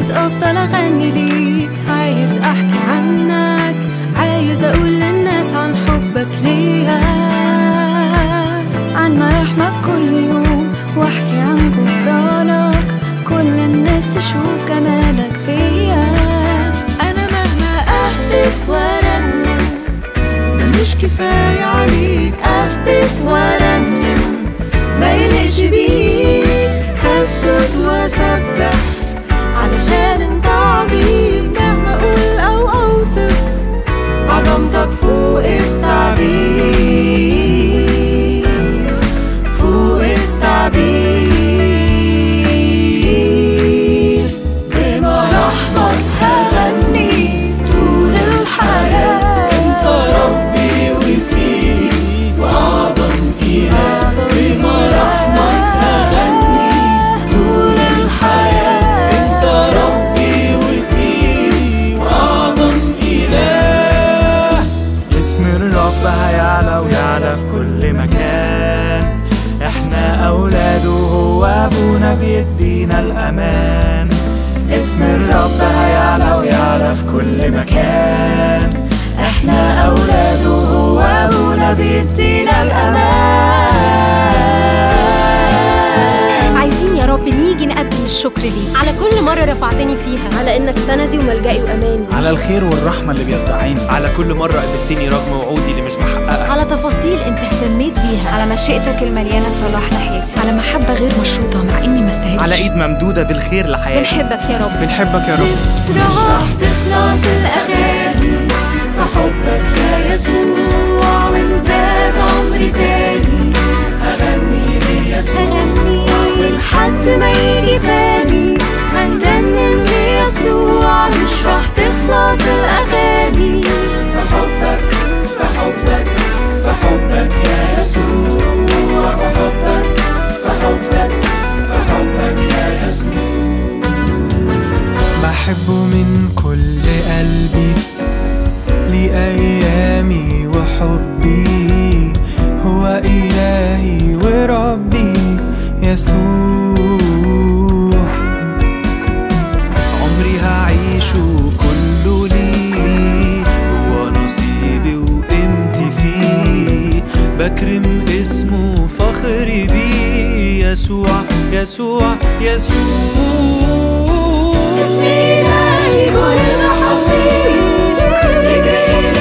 عايز افضل اغني ليك عايز احكي عنك عايز اقول للناس عن حبك ليا عن مراحمك كل يوم واحكي عن غفرانك كل الناس تشوف جمالك فيا انا مهما اهتف وارنم ده مش كفايه عليك اهتف وارنم ما يليقش بيك هسجد واسبح علشان انت عظيم مهما اقول او اوصف عظمتك فوق التعبير فوق التعبير بمراحمك هغني طول الحياة انت ربي وسيدي واعظم اله بمراحمك هغني طول الحياة انت ربي وسيدي واعظم اله اسم الرب هيعلى ويعلى في كل مكان احنا اولاده وهو ابونا بيدينا الامان اسم الرب هيعلى ويعلى في كل مكان احنا اولاده وهو ابونا بيدينا الامان عايزين يا رب نيجي نقدم الشكر ليك على كل مرة رفعتني فيها على انك سندي وملجئي واماني على الخير والرحمة اللي بيدعيني على كل مرة قابلتني رغم وعودي اللي مش بحققها على تفاصيل انت اهتميت بيها على مشيئتك المليانة صلاح لحياتي على محبة غير مشروطة مع إني ما استاهلش على ايد ممدودة بالخير لحياتي بنحبك يا رب بنحبك يا رب مش راح تخلص الاغاني فحبك يا يسوع وان زاد عمري تاني هغني ليسوع ولحد ما يجي تاني هنرنم ليسوع مش راح تخلص الاغاني فحبك فحبك فحبك يا يسوع فحبك فحبك فحبك يا يسوع بحبه من كل قلبي لأيامي وحبي هو إلهي وربي يسوع عمري هعيشه كله ليه هو نصيبي وقيمتي فيه بكرم اسمه فخري بيه يسوع يسوع يسوع اسمي إلهي برد حصين يجري